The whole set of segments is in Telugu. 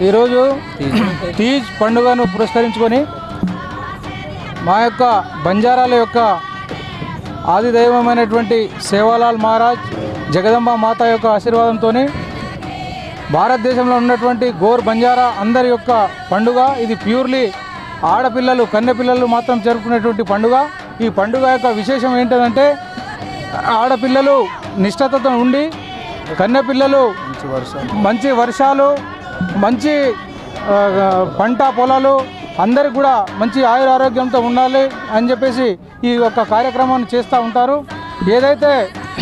ఈరోజు తీజ్ పండుగను పురస్కరించుకొని మా యొక్క బంజారాల యొక్క ఆదిదైవమైనటువంటి సేవాలాల్ మహారాజ్ జగదంబ మాత యొక్క ఆశీర్వాదంతో భారతదేశంలో ఉన్నటువంటి గోర్ బంజారా అందరి యొక్క పండుగ ఇది ప్యూర్లీ ఆడపిల్లలు కన్నెపిల్లలు మాత్రం జరుపుకునేటువంటి పండుగ ఈ పండుగ యొక్క విశేషం ఏంటంటే ఆడపిల్లలు నిష్ఠతతో ఉండి కన్నెపిల్లలు మంచి వర్షాలు మంచి ఆ, పంట పొలాలు అందరికి కూడా మంచి ఆయుర ఆరోగ్యంతో ఉండాలి అని చెప్పేసి ఈ యొక్క కార్యక్రమాన్ని చేస్తూ ఉంటారు ఏదైతే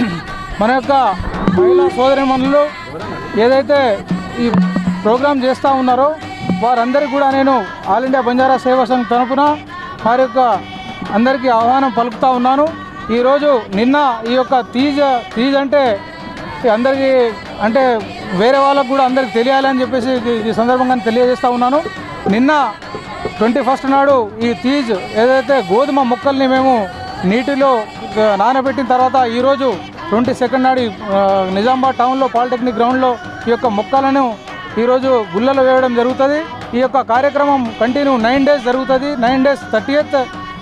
మన యొక్క మహిళా సోదరిమణులు ఏదైతే ఈ ప్రోగ్రాం చేస్తూ ఉన్నారో వారందరికీ కూడా నేను ఆల్ ఇండియా బంజారా సేవా సంఘ్ తరపున వారి యొక్క అందరికీ ఆహ్వానం పలుకుతూ ఉన్నాను ఈరోజు నిన్న ఈ యొక్క తీజ్ తీజ్ అంటే అందరికీ అంటే వేరే వాళ్ళకు కూడా అందరికి తెలియాలని చెప్పేసి ఈ- ఈ సందర్భంగా తెలియజేస్తూ ఉన్నాను నిన్న ట్వంటీ ఫస్ట్ నాడు ఈ తీజ్ ఏదైతే గోధుమ మొక్కల్ని మేము నీటిలో ఆ, నానబెట్టిన తర్వాత ఈరోజు ట్వంటీ సెకండ్ నాడు ఈ, ఆ, నిజామాబాద్ టౌన్లో పాలిటెక్నిక్ గ్రౌండ్లో ఈ యొక్క మొక్కలను ఈరోజు గుళ్ళలో వేయడం జరుగుతుంది ఈ యొక్క కార్యక్రమం కంటిన్యూ నైన్ డేస్ జరుగుతుంది నైన్ డేస్ థర్టీయత్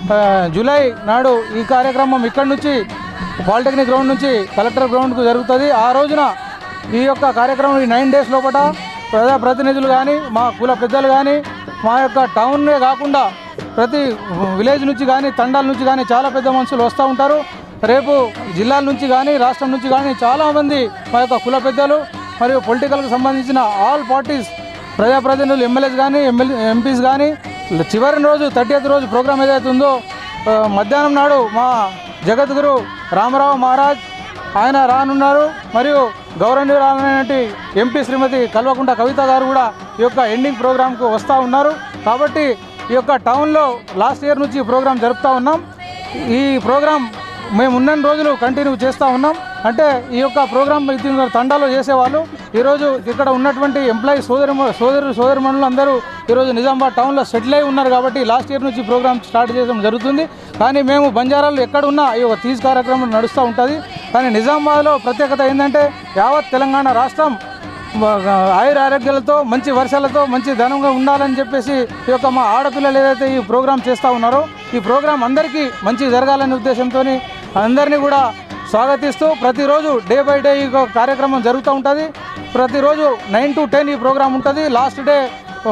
జూలై నాడు ఈ కార్యక్రమం ఇక్కడి నుంచి పాలిటెక్నిక్ గ్రౌండ్ నుంచి కలెక్టర్ గ్రౌండ్కు జరుగుతుంది ఆ రోజున ఈ యొక్క కార్యక్రమం ఈ నైన్ డేస్ లోపల ప్రజాప్రతినిధులు కానీ మా కుల పెద్దలు కానీ మా యొక్క టౌన్నే కాకుండా ప్రతి విలేజ్ నుంచి కానీ తండాల నుంచి కానీ చాలా పెద్ద మనుషులు వస్తూ ఉంటారు రేపు జిల్లాల నుంచి కానీ రాష్ట్రం నుంచి కానీ చాలామంది మా యొక్క కుల పెద్దలు మరియు పొలిటికల్కి సంబంధించిన ఆల్ పార్టీస్ ప్రజాప్రతినిధులు ఎమ్మెల్యేస్ కానీ ఎమ్మెల్యే ఎంపీస్ కానీ చివరి రోజు థర్టీ రోజు ప్రోగ్రామ్ ఏదైతే ఉందో ఆ, మధ్యాహ్నం నాడు మా జగద్గురు రామరావు మహారాజ్ ఆయన రానున్నారు మరియు గౌరవనీయురాలైనటువంటి ఎంపీ శ్రీమతి కల్వకుంట కవిత గారు కూడా ఈ యొక్క ఎండింగ్ ప్రోగ్రాంకు వస్తూ ఉన్నారు కాబట్టి ఈ యొక్క టౌన్లో లాస్ట్ ఇయర్ నుంచి ఈ ప్రోగ్రాం జరుపుతూ ఉన్నాం ఈ ప్రోగ్రాం మేము ఉన్న రోజులు కంటిన్యూ చేస్తూ ఉన్నాం అంటే ఈ యొక్క ప్రోగ్రాం ఇది తండాలో చేసేవాళ్ళు ఈరోజు ఇక్కడ ఉన్నటువంటి ఎంప్లాయీ సోదరి సోదరు సోదరిమణులు అందరూ ఈరోజు నిజామాబాద్ టౌన్లో సెటిల్ అయి ఉన్నారు కాబట్టి లాస్ట్ ఇయర్ నుంచి ప్రోగ్రామ్ స్టార్ట్ చేయడం జరుగుతుంది కానీ మేము బంజారాలు ఎక్కడున్నా ఈ యొక్క తీజ్ కార్యక్రమం నడుస్తూ ఉంటుంది కానీ నిజామాబాద్లో ప్రత్యేకత ఏంటంటే యావత్ తెలంగాణ రాష్ట్రం ఆయుర ఆరోగ్యాలతో మంచి వర్షాలతో మంచి ధనంగా ఉండాలని చెప్పేసి ఈ యొక్క మా ఆడపిల్లలు ఏదైతే ఈ ప్రోగ్రాం చేస్తూ ఉన్నారో ఈ ప్రోగ్రాం అందరికీ మంచి జరగాలనే ఉద్దేశంతో అందరినీ కూడా స్వాగతిస్తూ ప్రతిరోజు డే బై డే ఈ యొక్క కార్యక్రమం జరుగుతూ ఉంటుంది ప్రతిరోజు నైన్ టు టెన్ ఈ ప్రోగ్రాం ఉంటుంది లాస్ట్ డే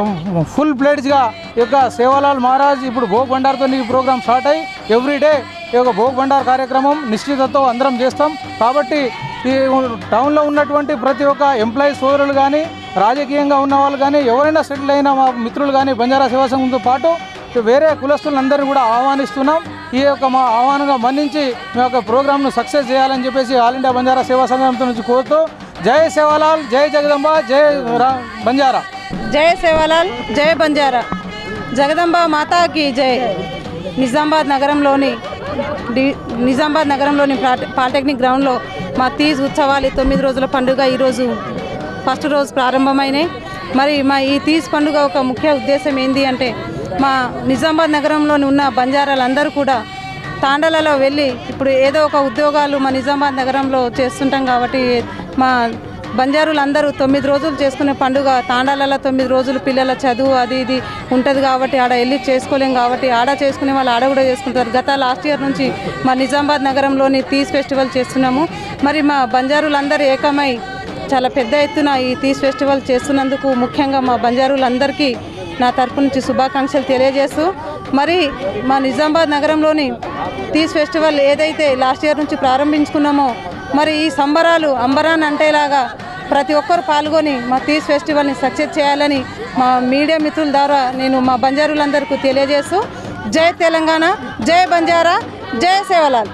ఫుల్ ప్లేట్స్గా ఈ యొక్క సేవాలాల్ మహారాజ్ ఇప్పుడు భోగ్ భండార్తో ఈ ప్రోగ్రాం స్టార్ట్ అయ్యి ఎవ్రీ డే ఈ యొక్క భోగ్ భండార్ కార్యక్రమం నిశ్చితతో అందరం చేస్తాం కాబట్టి ఈ టౌన్లో ఉన్నటువంటి ప్రతి ఒక్క ఎంప్లాయీ సోదరులు కానీ రాజకీయంగా ఉన్న వాళ్ళు కానీ ఎవరైనా సెటిల్ అయిన మా మిత్రులు కానీ బంజారా సేవా సంఘంతో పాటు వేరే కులస్తులందరినీ కూడా ఆహ్వానిస్తున్నాం ఈ యొక్క మా ఆహ్వానంగా మన్నించి మీ యొక్క ప్రోగ్రామ్ను సక్సెస్ చేయాలని చెప్పేసి ఆల్ ఇండియా బంజారా సేవా సంఘంతో నుంచి కోరుతూ జై సేవాలాల్ జై జగదంబ జై రా- బంజారా జయ సేవాలాల్ జయ బంజారా జగదంబ మాతాకి జై నిజామాబాద్ నగరంలోని డి నిజామాబాద్ నగరంలోని పాట- పాలిటెక్నిక్ గ్రౌండ్లో మా తీజ్ ఉత్సవాలు తొమ్మిది రోజుల పండుగ ఈరోజు ఫస్ట్ రోజు ప్రారంభమైనాయి మరి మా ఈ తీజ్ పండుగ ఒక ముఖ్య ఉద్దేశం ఏంటి అంటే మా నిజామాబాద్ నగరంలోని ఉన్న బంజారాలందరూ కూడా తాండలలో వెళ్ళి ఇప్పుడు ఏదో ఒక ఉద్యోగాలు మా నిజామాబాద్ నగరంలో చేస్తుంటాం కాబట్టి మా బంజారులందరూ తొమ్మిది రోజులు చేసుకునే పండుగ తాండాలలో తొమ్మిది రోజులు పిల్లల చదువు అది ఇది ఉంటుంది కాబట్టి ఆడ వెళ్ళి చేసుకోలేం కాబట్టి ఆడ చేసుకునే వాళ్ళు ఆడ కూడా చేసుకుంటారు గత లాస్ట్ ఇయర్ నుంచి మా నిజామాబాద్ నగరంలోని తీస్ ఫెస్టివల్ చేస్తున్నాము మరి మా బంజారులందరూ ఏకమై చాలా పెద్ద ఎత్తున ఈ తీస్ ఫెస్టివల్ చేస్తున్నందుకు ముఖ్యంగా మా బంజారులందరికీ నా తరపు నుంచి శుభాకాంక్షలు తెలియజేస్తూ మరి మా నిజామాబాద్ నగరంలోని తీస్ ఫెస్టివల్ ఏదైతే లాస్ట్ ఇయర్ నుంచి ప్రారంభించుకున్నామో మరి ఈ సంబరాలు అంబరాన్ అంటేలాగా ప్రతి ఒక్కరు పాల్గొని మా తీస్ ఫెస్టివల్ని సక్సెస్ చేయాలని మా మీడియా మిత్రుల ద్వారా నేను మా బంజారులందరికీ తెలియజేస్తూ జై తెలంగాణ జై బంజారా జై సేవలాల్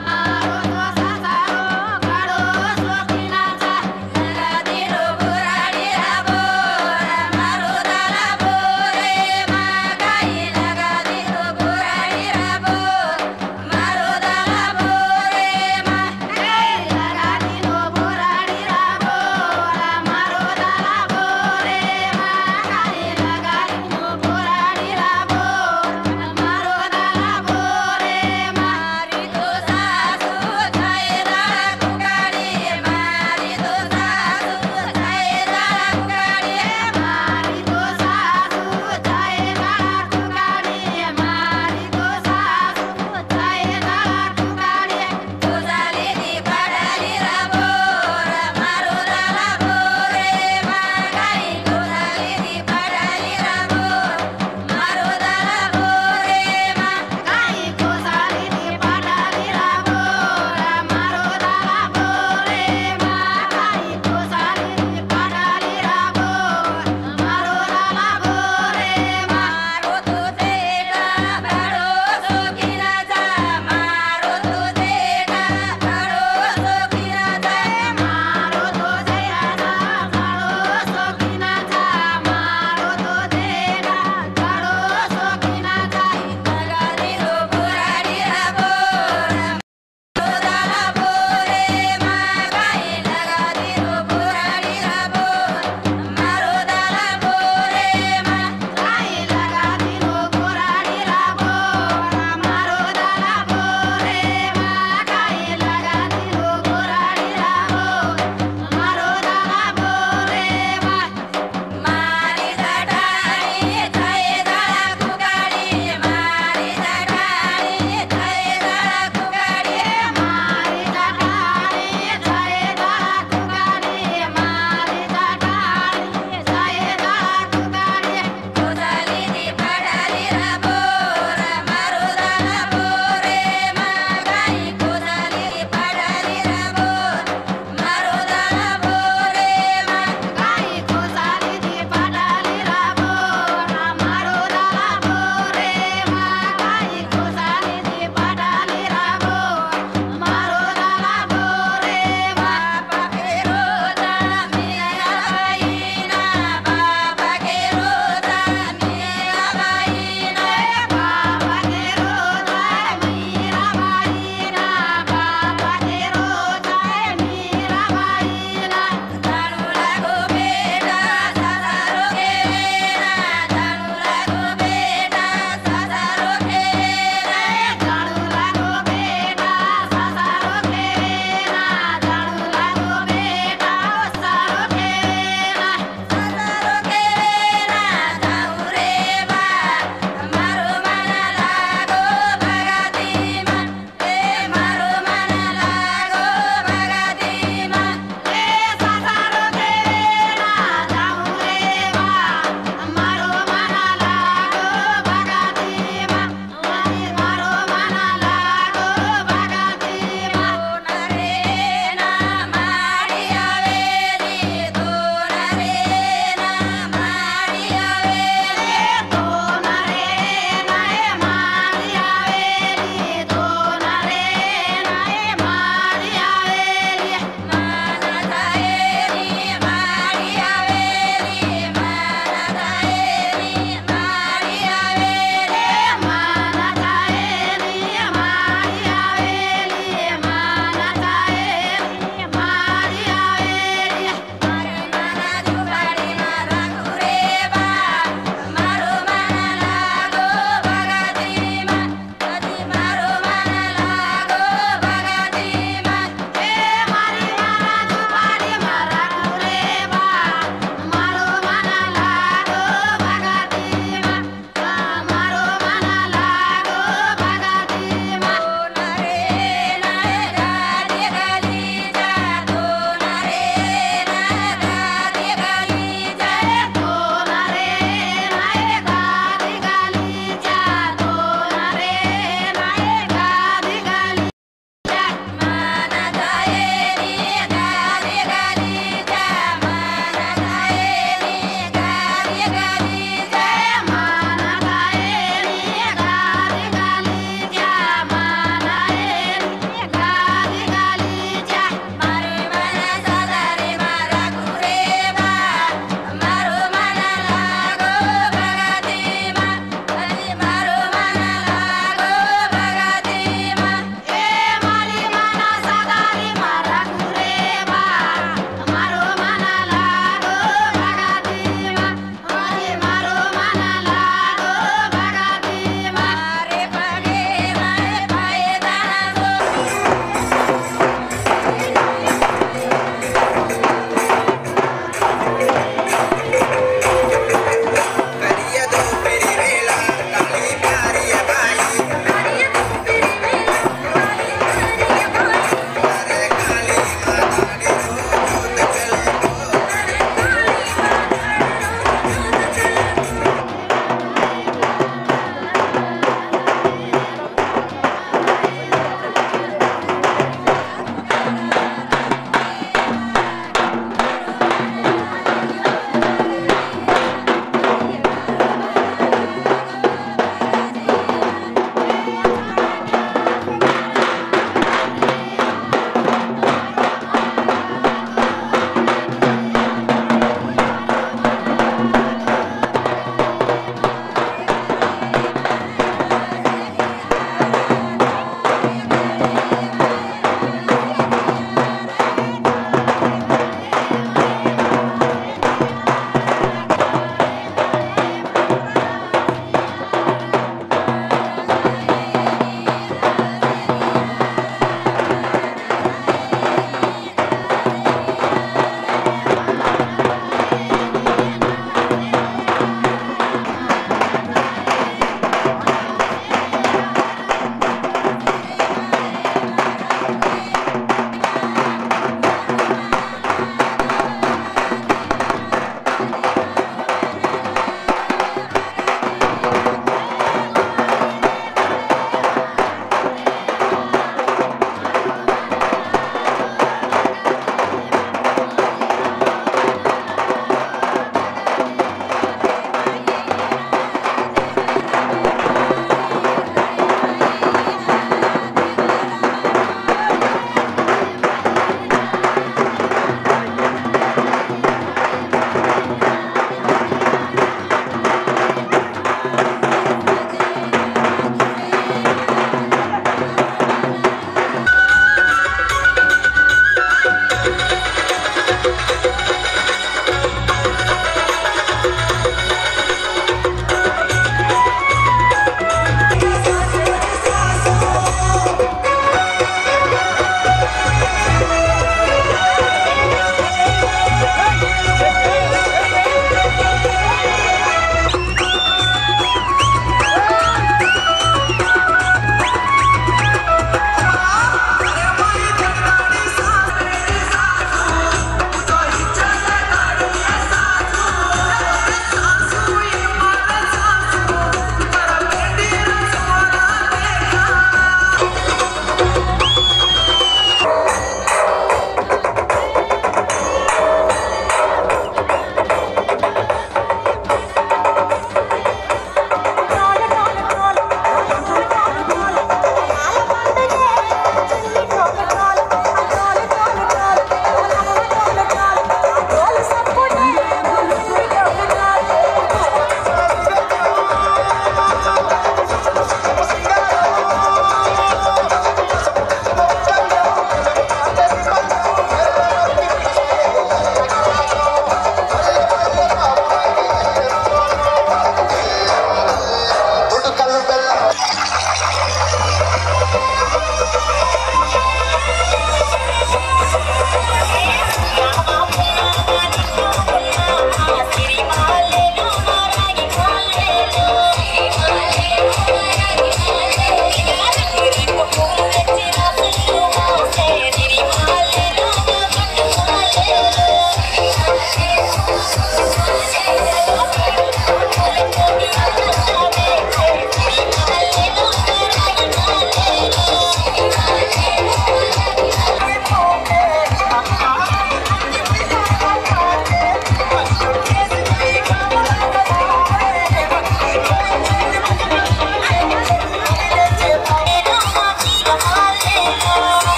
Marido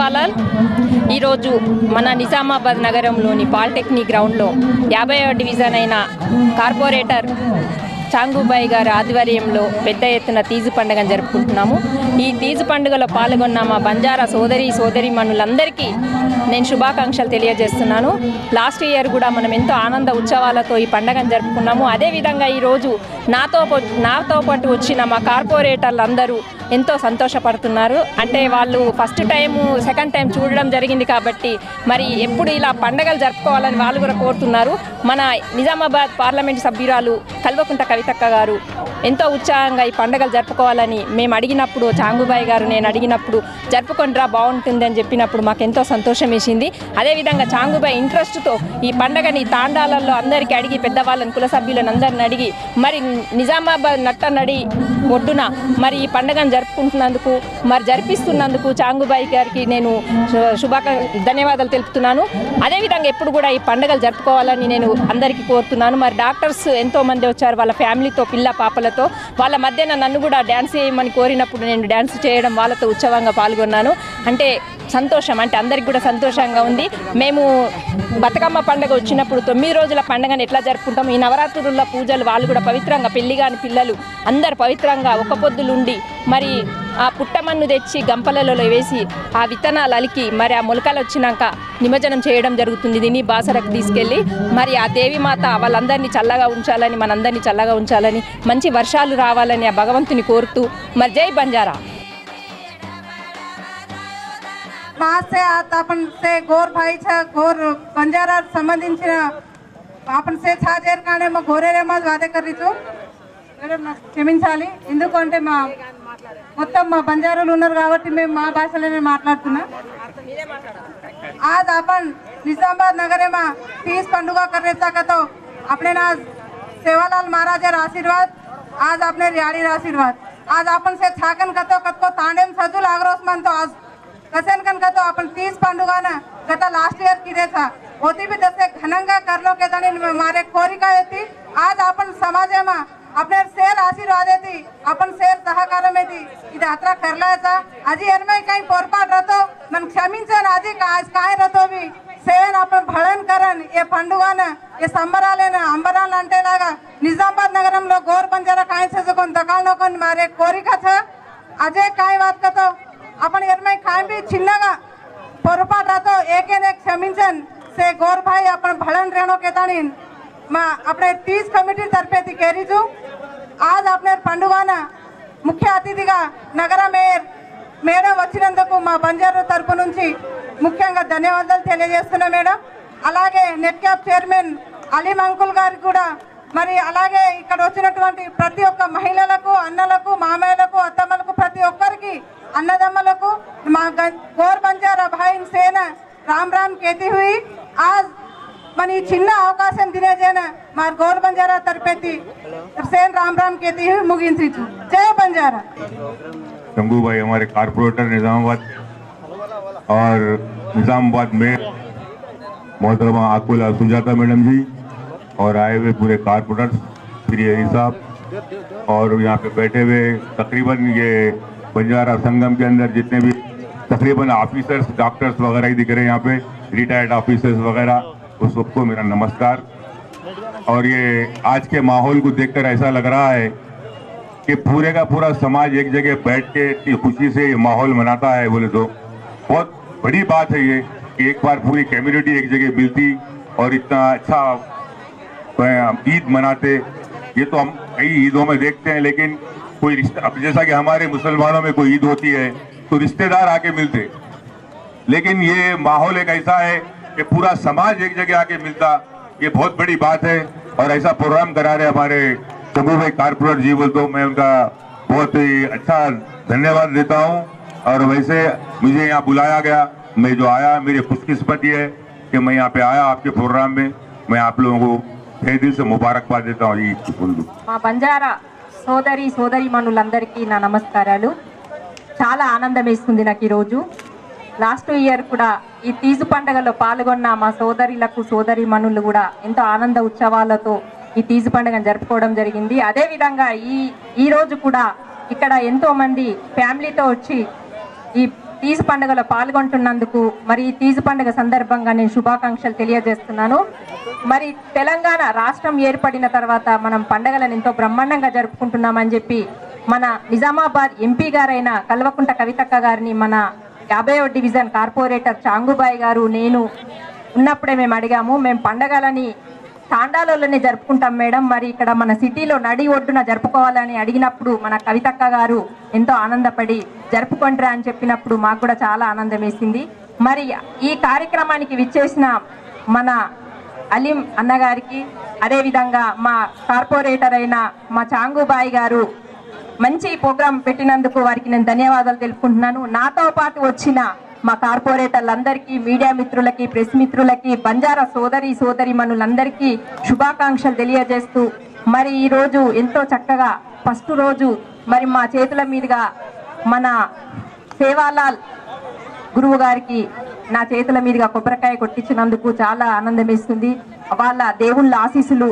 శివాలాల్ ఈరోజు మన నిజామాబాద్ నగరంలోని పాలిటెక్నిక్ గ్రౌండ్లో యాభై డివిజన్ అయిన కార్పొరేటర్ చాంగుబాయి గారి ఆధ్వర్యంలో పెద్ద ఎత్తున తీజు పండుగను జరుపుకుంటున్నాము ఈ తీజు పండుగలో పాల్గొన్న మా బంజారా సోదరి సోదరి మనులందరికీ నేను శుభాకాంక్షలు తెలియజేస్తున్నాను లాస్ట్ ఇయర్ కూడా మనం ఎంతో ఆనంద ఉత్సవాలతో ఈ పండుగను జరుపుకున్నాము అదేవిధంగా ఈరోజు నాతో పో- నాతో పాటు వచ్చిన మా కార్పొరేటర్లు అందరూ ఎంతో సంతోషపడుతున్నారు అంటే వాళ్ళు ఫస్ట్ టైం సెకండ్ టైం చూడడం జరిగింది కాబట్టి మరి ఎప్పుడు ఇలా పండగలు జరుపుకోవాలని వాళ్ళు కూడా కోరుతున్నారు మన నిజామాబాద్ పార్లమెంట్ సభ్యురాలు కల్వకుంట కవితక్క గారు ఎంతో ఉత్సాహంగా ఈ పండగలు జరుపుకోవాలని మేము అడిగినప్పుడు చాంగుబాయి గారు నేను అడిగినప్పుడు జరుపుకొనిరా బాగుంటుంది అని చెప్పినప్పుడు మాకు ఎంతో సంతోషం వేసింది అదేవిధంగా చాంగుబాయి ఇంట్రెస్ట్తో ఈ పండగని తాండాలలో అందరికీ అడిగి పెద్దవాళ్ళని కుల సభ్యులను అందరిని అడిగి మరి నిజామాబాద్ నట్ట నడి ఒడ్డున మరి ఈ పండుగను జరుపుకుంటున్నందుకు మరి జరిపిస్తున్నందుకు చాంగుబాయి గారికి నేను శు- శుభాకా ధన్యవాదాలు తెలుపుతున్నాను అదేవిధంగా ఎప్పుడు కూడా ఈ పండుగలు జరుపుకోవాలని నేను అందరికీ కోరుతున్నాను మరి డాక్టర్స్ ఎంతో మంది వచ్చారు వాళ్ళ ఫ్యామిలీతో పిల్ల పాపలతో వాళ్ళ మధ్యన నన్ను కూడా డ్యాన్స్ చేయమని కోరినప్పుడు నేను డ్యాన్స్ చేయడం వాళ్ళతో ఉత్సవంగా పాల్గొన్నాను అంటే సంతోషం అంటే అందరికి కూడా సంతోషంగా ఉంది మేము బతుకమ్మ పండుగ వచ్చినప్పుడు తొమ్మిది రోజుల పండుగను ఎట్లా జరుపుకుంటాం ఈ నవరాత్రుల పూజలు వాళ్ళు కూడా పవిత్రంగా పెళ్లి కాని పిల్లలు అందరు పవిత్రంగా ఒక పొద్దులుండి మరి ఆ పుట్టమన్ను తెచ్చి గంపలలో వేసి ఆ విత్తనాలు అలికి మరి ఆ మొలకలు వచ్చినాక నిమజ్జనం చేయడం జరుగుతుంది దీన్ని బాసరకు తీసుకెళ్ళి మరి ఆ దేవి మాత వాళ్ళందరినీ చల్లగా ఉంచాలని మనందరినీ చల్లగా ఉంచాలని మంచి వర్షాలు రావాలని ఆ భగవంతుని కోరుతూ మరి జై బంజారా आज से आता आपण से गोर भाईच्या गोर बंजारा సంబంధించిన आपण से ఛాజేర్ కానే మా గోరేరే మా వాదే కర్రీచు మేడం నాకు క్షమించాలి ఎందుకంటే మా మొత్తం మా బంజారాలు ఉన్నారు కాబట్టి మేము మా భాషలోనే మాట్లాడుతున్నా आज आपण निजामाबाद नगरे में तीस पंडुगा करने तक तो अपने ना सेवालाल महाराज आशीर्वाद आज अपने रियाड़ी आशीर्वाद आज आपण से छाकन कतो कतो तांडेम सजू लागरोस म्हणतो आज कसेन कन कतो आपण तीस पंडुगा ना गता लास्ट इयर किदेचा होती बी तसे घनंगा करलो के तणी मारे कोरिका येती आज आपण समाजेमा आपल्या सेर आशीर्वाद येते आपण सेर सहकार येते ఇది అత్ర కర్లాయचा आजी एरमाई काही पोरपाट राहतो मन क्षमिंचन आजी का आज काय राहतो बी సేవన్ आपण భళన్ కరన్ ఏ పండుగన ఏ సంబరాలేన అంబరాలు అంటేలాగా నిజామాబాద్ నగరంలో గోర్ బంజారా కాయ చేసుకొని దకాళ్ళకొని మారే కోరిక छ అజే काय વાત करतो आपण एरमाई काय बी చిన్నగా పొరపాటు రాతో ఏకేనే క్షమించన్ से गोर भाई आपण भळन रेणो केताणीन మా આપણે తీస్ కమిటీ తరఫేతి కేరీజు आज आपल्या పండుగన ముఖ్య అతిథిగా నగర మేయర్ మేడం వచ్చినందుకు మా బంజారు తరపు నుంచి ముఖ్యంగా ధన్యవాదాలు తెలియజేస్తున్నా మేడం అలాగే NEDCAP chairman Aleem uncle గారికి కూడా మరి అలాగే ఇక్కడ వచ్చినటువంటి ప్రతి ఒక్క మహిళలకు అన్నలకు మామయ్యలకు అత్తమ్మలకు ప్రతి ఒక్కరికి అన్నదమ్మలకు మా గం- గోర్ బంజారా భాయి సేన రామ్ రామ్ కేతి హుయి ఆజ్ మన ఈ చిన్న అవకాశం తినేజేన మా గోర్ బంజారా తరపెత్తి సేన్ రామ్ రామ్ కేతి హుయి ముగించి జై బంజారా शंभू भाई हमारे कारपोरेटर निजामाबाद और निजामाबाद में मोहतरमा आकुला सुजाता मैडम जी और आए हुए पूरे कारपोरेटर प्रिय हरी साहब और यहाँ पे बैठे हुए तकरीबन ये बंजारा संगम के अंदर जितने भी तकरीबन ऑफिसर्स डॉक्टर्स वगैरह ही दिख रहे हैं यहाँ पे रिटायर्ड ऑफिसर्स वगैरह उस सबको मेरा नमस्कार और ये आज के माहौल को देखकर ऐसा लग रहा है कि पूरे का पूरा समाज एक जगह बैठ के इतनी खुशी से ये माहौल मनाता है बोले तो बहुत बड़ी बात है ये कि एक बार पूरी कम्युनिटी एक जगह मिलती और इतना अच्छा अ, ईद मनाते ये तो हम कई ईदों में देखते हैं लेकिन कोई रिश्ता अब जैसा कि हमारे मुसलमानों में कोई ईद होती है तो रिश्तेदार आके मिलते लेकिन ये माहौल एक ऐसा है कि पूरा समाज एक जगह आके मिलता ये बहुत बड़ी बात है और ऐसा प्रोग्राम करा रहे हमारे शंभू भाई कारपोरेटर जी बोल तो मैं उनका बहुत ही अच्छा धन्यवाद देता हूँ और वैसे मुझे यहाँ बुलाया गया मैं जो आया मेरी खुशकिस्मती है कि मैं यहाँ पे आया आपके प्रोग्राम में मैं आप लोगों को तहे दिल से मुबारकबाद देता हूँ ईद की फुल्लू మా బంజారా సోదరి సోదరి మనులందరికీ నా నమస్కారాలు చాలా ఆనందం వేస్తుంది నాకు ఈరోజు లాస్ట్ ఇయర్ కూడా ఈ తీజు పండుగలో పాల్గొన్న మా సోదరులకు సోదరి మనులు కూడా ఎంతో ఆనంద ఉత్సవాలతో ఈ తీజు పండుగను జరుపుకోవడం జరిగింది అదేవిధంగా ఈ ఈ రోజు కూడా ఇక్కడ ఎంతో మంది ఫ్యామిలీతో వచ్చి ఈ తీజు పండుగలో పాల్గొంటున్నందుకు మరి ఈ తీజు పండుగ సందర్భంగా నేను శుభాకాంక్షలు తెలియజేస్తున్నాను మరి తెలంగాణ రాష్ట్రం ఏర్పడిన తర్వాత మనం పండుగలను ఎంతో బ్రహ్మాండంగా జరుపుకుంటున్నామని చెప్పి మన నిజామాబాద్ ఎంపీ గారైన కల్వకుంట కవితక్క గారిని మన యాభైవ డివిజన్ కార్పొరేటర్ చాంగుబాయి గారు నేను ఉన్నప్పుడే మేము అడిగాము మేము పండగలని తాండాలలోనే జరుపుకుంటాం మేడం మరి ఇక్కడ మన సిటీలో నడి ఒడ్డున జరుపుకోవాలని అడిగినప్పుడు మన కవితక్క గారు ఎంతో ఆనందపడి జరుపుకుంటారా అని చెప్పినప్పుడు మాకు కూడా చాలా ఆనందం వేసింది మరి ఈ కార్యక్రమానికి విచ్చేసిన మన అలీం అన్నగారికి అదేవిధంగా మా కార్పొరేటర్ అయిన మా చాంగుబాయి గారు మంచి ప్రోగ్రాం పెట్టినందుకు వారికి నేను ధన్యవాదాలు తెలుపుకుంటున్నాను నాతో పాటు వచ్చిన మా కార్పొరేటర్లందరికీ మీడియా మిత్రులకి ప్రెస్ మిత్రులకి బంజారా సోదరి సోదరి మనులందరికీ శుభాకాంక్షలు తెలియజేస్తూ మరి ఈ రోజు ఎంతో చక్కగా ఫస్ట్ రోజు మరి మా చేతుల మీదుగా మన సేవాలాల్ గురువు గారికి నా చేతుల మీదుగా కొబ్బరికాయ కొట్టించినందుకు చాలా ఆనందం వేస్తుంది వాళ్ళ దేవుళ్ళ ఆశీస్సులు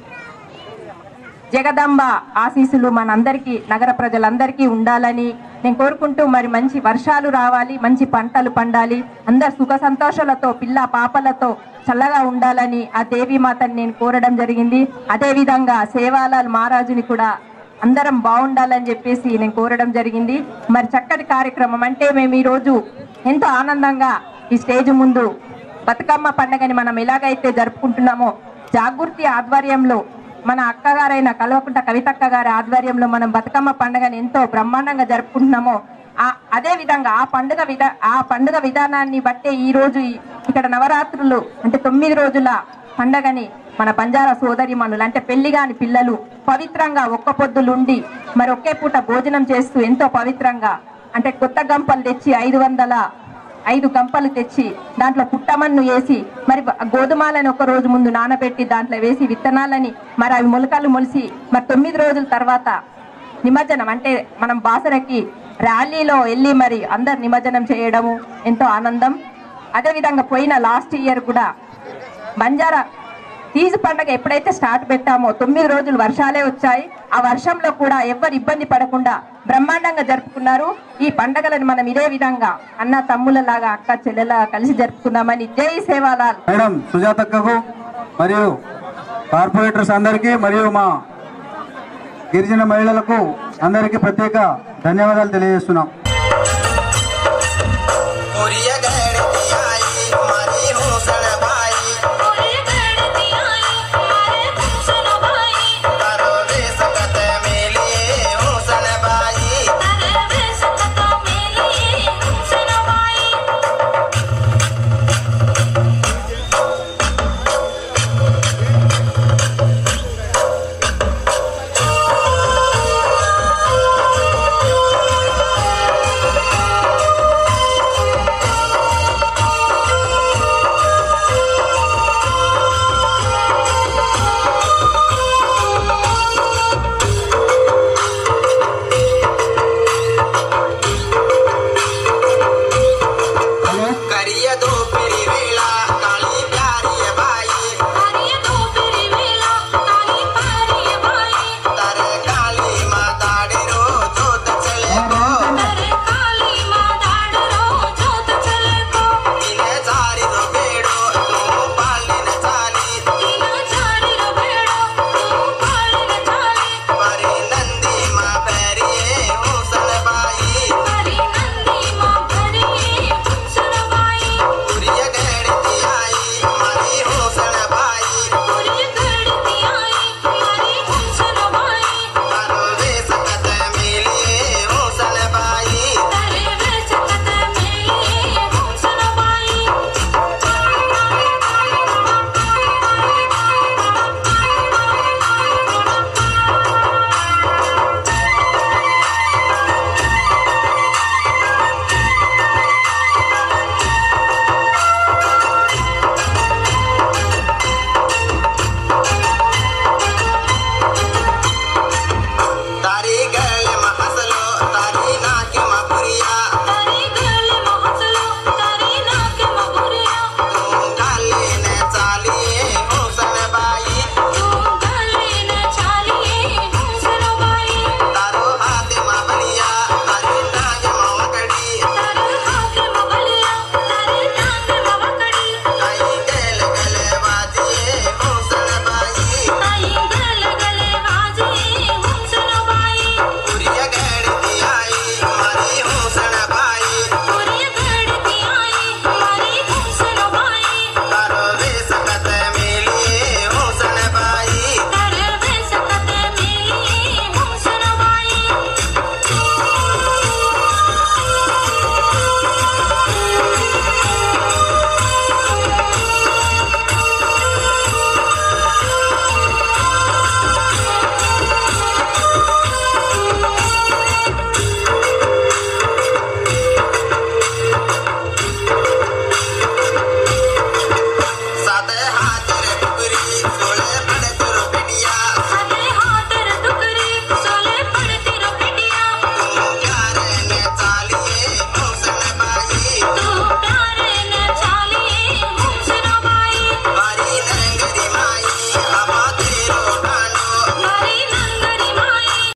జగదంబ ఆశీస్సులు మనందరికీ నగర ప్రజలందరికీ ఉండాలని నేను కోరుకుంటూ మరి మంచి వర్షాలు రావాలి మంచి పంటలు పండాలి అందరు సుఖ సంతోషాలతో పిల్ల పాపలతో చల్లగా ఉండాలని ఆ దేవి మాతని నేను కోరడం జరిగింది అదే విధంగా సేవాలాల్ మహారాజుని కూడా అందరం బాగుండాలని చెప్పేసి నేను కోరడం జరిగింది మరి చక్కటి కార్యక్రమం అంటే మేము ఈరోజు ఎంతో ఆనందంగా ఈ స్టేజ్ ముందు బతుకమ్మ పండుగని మనం ఎలాగైతే జరుపుకుంటున్నామో జాగృతి ఆధ్వర్యంలో మన అక్కగారైన కల్వకుంట కవితక్క గారి ఆధ్వర్యంలో మనం బతుకమ్మ పండుగని ఎంతో బ్రహ్మాండంగా జరుపుకుంటున్నామో ఆ అదే విధంగా ఆ పండుగ విధా ఆ పండుగ విధానాన్ని బట్టే ఈ రోజు ఈ- ఇక్కడ నవరాత్రులు అంటే తొమ్మిది రోజుల పండగని మన బంజారా సోదరి మనులు అంటే పెళ్లి కాని పిల్లలు పవిత్రంగా ఒక్క పొద్దులుండి మరి ఒకే పూట భోజనం చేస్తూ ఎంతో పవిత్రంగా అంటే కొత్త గంపలు తెచ్చి ఐదు వందల ఐదు గంపలు తెచ్చి దాంట్లో పుట్టమన్ను వేసి మరి గోధుమలను ఒక రోజు ముందు నానబెట్టి దాంట్లో వేసి విత్తనాలని మరి అవి మొలకలు మొలిసి మరి తొమ్మిది రోజుల తర్వాత నిమజ్జనం అంటే మనం బాసరకి ర్యాలీలో వెళ్ళి మరి అందరు నిమజ్జనం చేయడము ఎంతో ఆనందం అదేవిధంగా పోయిన లాస్ట్ ఇయర్ కూడా బంజారా తీజు పండగ ఎప్పుడైతే స్టార్ట్ పెట్టామో తొమ్మిది రోజులు వర్షాలే వచ్చాయి ఆ వర్షంలో కూడా ఎవ్వరు ఇబ్బంది పడకుండా బ్రహ్మాండంగా జరుపుకున్నారు ఈ పండగలను మనం ఇదే విధంగా అన్న తమ్ములలాగా అక్క చెల్లెలా కలిసి జరుపుకున్నామని జై సేవాలాల్ మేడం సుజాతక్కకు మరియు కార్పొరేటర్స్ అందరికీ మరియు మా గిరిజన మహిళలకు అందరికీ ప్రత్యేక ధన్యవాదాలు తెలియజేస్తున్నాం उरिया गड़ती आई मारी हुसन भाई तारो रे सकत मिली हुसन भाई करिया दो पिरी